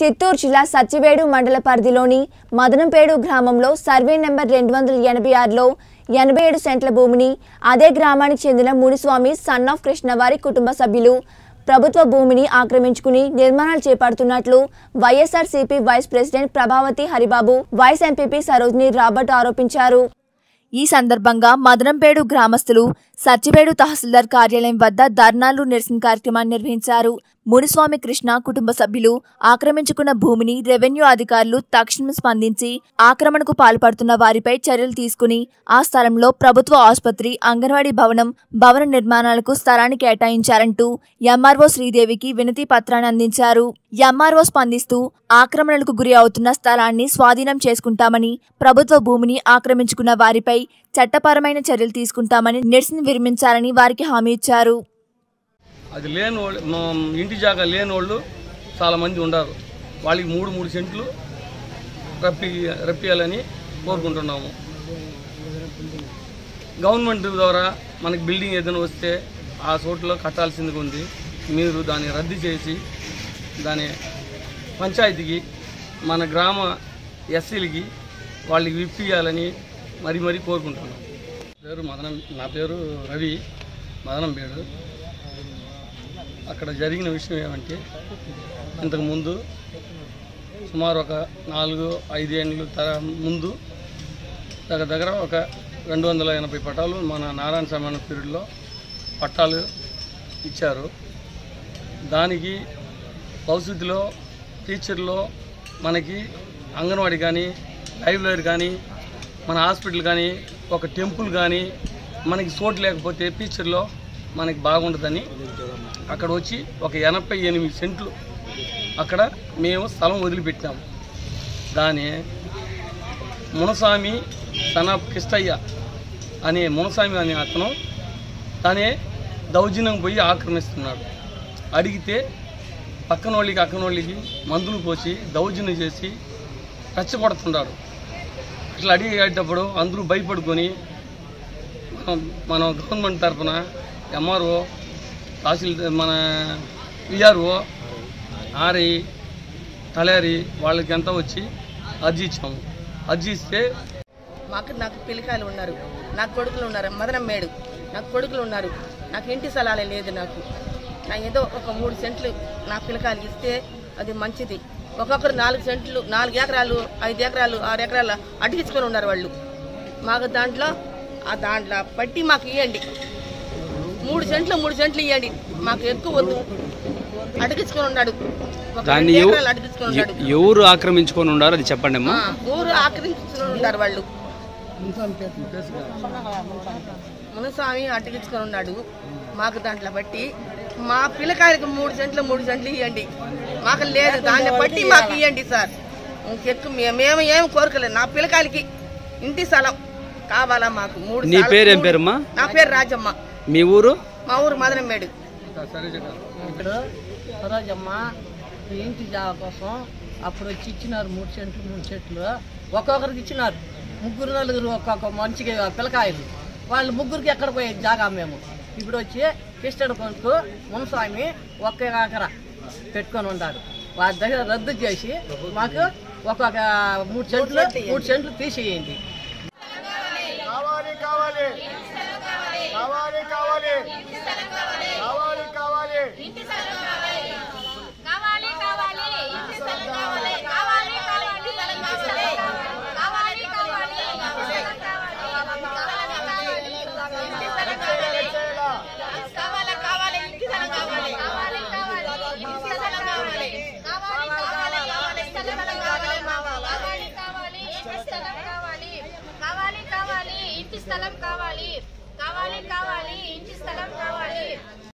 చిత్తూరు జిల్లా సచ్చివేడు మండల పరిధిలోని మదనంపేడు గ్రామంలో సర్వే నెంబర్ రెండు వందల ఎనభై ఆరులో ఎనభై ఏడు సెంట్ల భూమిని అదే గ్రామానికి చెందిన మునిస్వామి సన్ ఆఫ్ కృష్ణ వారి కుటుంబ సభ్యులు ప్రభుత్వ భూమిని ఆక్రమించుకుని నిర్మాణాలు చేపడుతున్నట్లు YSRCP vice president Prabhavati Haribabu vice MPP Sarojini Robert ఆరోపించారు ఈ సందర్భంగా మదనంపేడు గ్రామస్తులు సచ్చివేడు తహసీల్దార్ కార్యాలయం వద్ద ధర్నాలు నిరసన కార్యక్రమాన్ని నిర్వహించారు మునిస్వామి కృష్ణ కుటుంబ సభ్యులు ఆక్రమించుకున్న భూమిని రెవెన్యూ అధికారులు తక్షణం స్పందించి ఆక్రమణకు పాల్పడుతున్న వారిపై చర్యలు తీసుకుని ఆ స్థలంలో ప్రభుత్వ ఆసుపత్రి అంగన్వాడీ భవనం భవన నిర్మాణాలకు స్థలాన్ని కేటాయించారంటూ ఎంఆర్ఓ శ్రీదేవికి వినతి పత్రాన్ని అందించారు ఎంఆర్ఓ స్పందిస్తూ ఆక్రమణలకు గురి అవుతున్న స్థలాన్ని స్వాధీనం చేసుకుంటామని ప్రభుత్వ భూమిని ఆక్రమించుకున్న వారిపై చట్టపరమైన చర్యలు తీసుకుంటామని నిరసన విరమించాలని వారికి హామీ ఇచ్చారు అది లేని వాళ్ళు మా ఇంటి జాగా లేని వాళ్ళు చాలామంది ఉన్నారు వాళ్ళకి మూడు మూడు సెంట్లు రప్పి రప్పియాలని కోరుకుంటున్నాము గవర్నమెంట్ ద్వారా మనకి బిల్డింగ్ ఏదైనా వస్తే ఆ చోట్లో కట్టాల్సిందిగా ఉంది మీరు దాన్ని రద్దు చేసి దాని పంచాయతీకి మన గ్రామ ఎస్సీలకి వాళ్ళకి విప్పియాలని మరి మరీ కోరుకుంటున్నాం పేరు మదనం నా పేరు రవి మదనంపేడు అక్కడ జరిగిన విషయం ఏమంటే ఇంతకుముందు సుమారు ఒక నాలుగు ఐదు ఏళ్ళు తర ముందు దగ్గర దగ్గర ఒక రెండు వందల ఎనభై పట్టాలు మన నారాయణ సమాన పీరియడ్లో పట్టాలు ఇచ్చారు దానికి భవిష్యత్తులో ఫ్యూచర్లో మనకి అంగన్వాడీ కానీ లైబ్రరీ కానీ మన హాస్పిటల్ కానీ ఒక టెంపుల్ కానీ మనకి చోటు లేకపోతే ఫ్యూచర్లో మనకి బాగుంటుందని అక్కడ వచ్చి ఒక ఎనభై ఎనిమిది సెంట్లు అక్కడ మేము స్థలం వదిలిపెట్టాము దాని మునస్వామి తన కిష్టయ్య అనే మునస్వామి అనే అతను తనే దౌర్జన్యం పోయి ఆక్రమిస్తున్నాడు అడిగితే పక్కన వాళ్ళకి అక్కన వాళ్ళకి మందులు పోసి దౌర్జన్యం చేసి రెచ్చగొడుతున్నాడు అట్లా అడిగేటప్పుడు అందరూ భయపడుకొని మనం మన గవర్నమెంట్ తరఫున ఎంఆర్ఓ తహసీల్ మన విఆర్ఓ ఆర్ఐ తలారి వాళ్ళకి ఎంత వచ్చి అర్జీ ఇచ్చాము అర్జీ ఇస్తే మాకు నాకు పిల్లకాయలు ఉన్నారు నాకు కొడుకులు ఉన్నారు మదనం మేడు నాకు కొడుకులు ఉన్నారు నాకు ఇంటి స్థలాలే లేదు నాకు నా ఏదో ఒక మూడు సెంట్లు నా పిల్లకాయలు ఇస్తే అది మంచిది ఒక్కొక్కరు నాలుగు సెంట్లు నాలుగు ఎకరాలు ఐదు ఎకరాలు ఆరు ఎకరాలు అడిగించుకొని ఉన్నారు వాళ్ళు మాకు దాంట్లో ఆ దాంట్లో పట్టి మాకు ఇవ్వండి మూడు సెంట్లు మూడు సెంట్లు ఇవ్వండి మాకు ఎక్కువ వద్దు అడిగించుకొని ఉన్నాడు ఒక దాన్ని రెండు ఎవ- ఎకరాలు అడిగించుకొని ఉన్నాడు ఎ- ఎవరు ఆక్రమించుకొని ఉన్నారు అది చెప్పండి అమ్మా ఆ, ఊరు ఆక్రమించుకుని ఉన్నారు వాళ్ళు మునస్వామి అడ్డగించుకొని ఉన్నాడు మాకు దాంట్లో బట్టి మా పిల్లకాయలకు మూడు సెంట్లు మూడు సెంట్లు ఇవ్వండి మాకు లేదు దాన్ని బట్టి మాకు ఇవ్వండి సార్ ఇంకెక్కు మే- మేము ఏం కోరుకోలేదు నా పిల్లకాయలకి ఇంటి స్థలం కావాలా మాకు మూడు నీ స్థలాలు- పేరు ఏం మూడు- పేరమ్మా నా పేరు రాజమ్మ మీ ఊరు మా ఊరు మదనంమేడు సరే చెప్పండి ఇప్పుడు సరోజమ్మ ఈ ఇంటి జాగా కోసం అప్పుడు వచ్చి ఇచ్చినారు మూడు సెంట్లు మూడు సెంట్లు ఒక్కొక్కరికి ఇచ్చినారు ముగ్గురు నలుగురు ఒక్కొక్క మంచిగా పిల్లకాయలు వాళ్ళు ముగ్గురికి ఎక్కడ పోయే జాగా మేము ఇప్పుడు వచ్చి కృష్ణుడు కొనుక్కు మునస్వామి ఒక్క ఎకర పెట్టుకొని ఉన్నాడు వారి దగ్గర రద్దు చేసి మాకు ఒక్కొక్క మూడు సెంట్లు మూడు సెంట్లు తీసేయండి కావాలి కావాలి కావాలి కావాలి కావాలి కావాలి కావాలి కావాలి ఇంటి స్థలం కావాలి కావాలి కావాలి ఇంటి స్థలం కావాలి కావాలి కావాలి ఇంటి స్థలం కావాలి ఇంటి స్థలం కావాలి కావాలి కావాలి ఇంటి స్థలం కావాలి కావాలి కావాలి ఇంటి స్థలం కావాలి కావాలి కావాలి కావాలి స్థలం కావాలి కావాలి కావాలి ఇంటి స్థలం కావాలి కావాలి కావాలి ఇంటి స్థలం కావాలి కావాలి కావాలి ఇంటి స్థలం కావాలి